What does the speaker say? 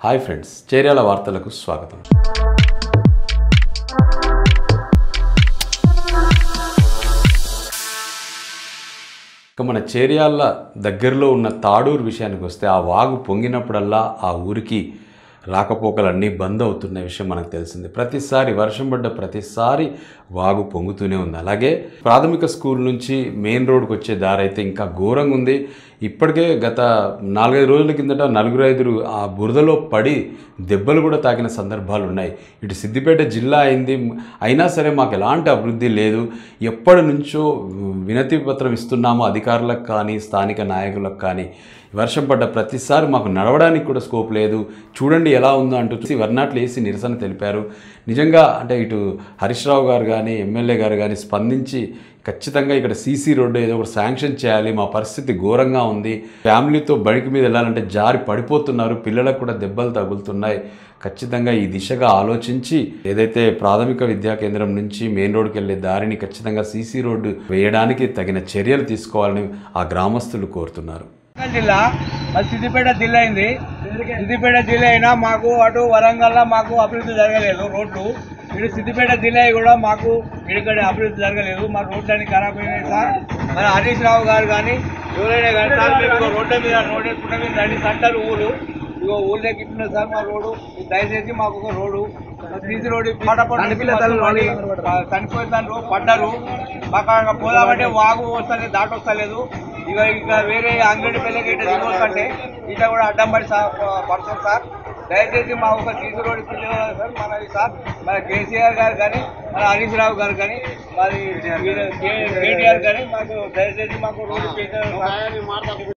hi friends Cheriyal వార్తలకు స్వాగతం ఇక మన చేర్యాల దగ్గరలో ఉన్న తాడూరు విషయానికి వస్తే ఆ వాగు పొంగినప్పుడల్లా ఆ ఊరికి రాకపోకలన్నీ బంద్ అవుతున్న విషయం మనకు తెలిసింది ప్రతిసారి వర్షం పడ్డ ప్రతిసారి వాగు పొంగుతూనే ఉంది అలాగే ప్రాథమిక స్కూల్ నుంచి మెయిన్ రోడ్కి వచ్చే దారి అయితే ఇంకా ఘోరంగా ఉంది ఇప్పటికే గత నాలుగైదు రోజుల కిందట నలుగురు ఐదుగురు ఆ బురదలో పడి దెబ్బలు కూడా తాకిన సందర్భాలు ఉన్నాయి ఇటు సిద్దిపేట జిల్లా అయింది అయినా సరే మాకు ఎలాంటి అభివృద్ధి లేదు ఎప్పటి నుంచో వినతి పత్రం ఇస్తున్నామో అధికారులకు కానీ స్థానిక నాయకులకు కానీ వర్షం పడ్డ ప్రతిసారి మాకు నడవడానికి కూడా స్కోప్ లేదు చూడండి ఎలా ఉందో అంటూ చూసి వర్నాట్లు వేసి నిరసన తెలిపారు నిజంగా అంటే ఇటు హరీష్ రావు గారు కానీ ఎమ్మెల్యే గారు కానీ స్పందించి ఖచ్చితంగా ఇక్కడ సీసీ రోడ్డు ఏదో ఒకటి శాంక్షన్ చేయాలి మా పరిస్థితి ఘోరంగా ఉంది ఫ్యామిలీతో బైక్ మీద వెళ్ళాలంటే జారి పడిపోతున్నారు పిల్లలకు కూడా దెబ్బలు తగులుతున్నాయి ఖచ్చితంగా ఈ దిశగా ఆలోచించి ఏదైతే ప్రాథమిక విద్యా కేంద్రం నుంచి మెయిన్ రోడ్కి వెళ్ళే దారిని ఖచ్చితంగా సీసీ రోడ్డు వేయడానికి తగిన చర్యలు తీసుకోవాలని ఆ గ్రామస్తులు కోరుతున్నారు వరంగల్ జిల్లా అది సిద్దిపేట జిల్లా అయింది సిద్దిపేట జిల్లా అయినా మాకు అటు వరంగల్ మాకు అభివృద్ధి జరగలేదు రోడ్లు ఇటు సిద్దిపేట జిల్లా కూడా మాకు ఇక్కడ అభివృద్ధి జరగలేదు మా రోడ్లన్నీ ఖరాబ్ అయినాయి సార్ మన హరీష్ రావు గారు కానీ ఎవరైనా కానీ సార్ మీరు ఇగో రోడ్ల మీద రోడ్ వేసుకుంటే మీరు రండి సెంటర్ ఊరు ఇగో ఊళ్ళోకి ఇట్టిన సార్ మా రోడ్డు మీరు దయచేసి మాకు ఒక రోడ్డు సీసీ రోడ్డు చనిపోతాను పడ్డారు మాకు అక్కడ పోదామంటే వాగు వస్తుంది దాటి వస్తలేదు ఇక ఇక వేరే అంగడి పిల్లకి ఇట్లా దిగొస్తుంటే ఇట్లా కూడా అడ్డం పడి సార్ పడుతుంది సార్ దయచేసి మా ఒక సీసీ రోడ్ ఇప్పించగలరు సార్ మనది సార్ మన కేసీఆర్ గారు కానీ మన హరీష్ రావు గారు కానీ మరి కేటీఆర్ కానీ మాకు దయచేసి మాకు రోడ్డు ఇప్పించగలరు సార్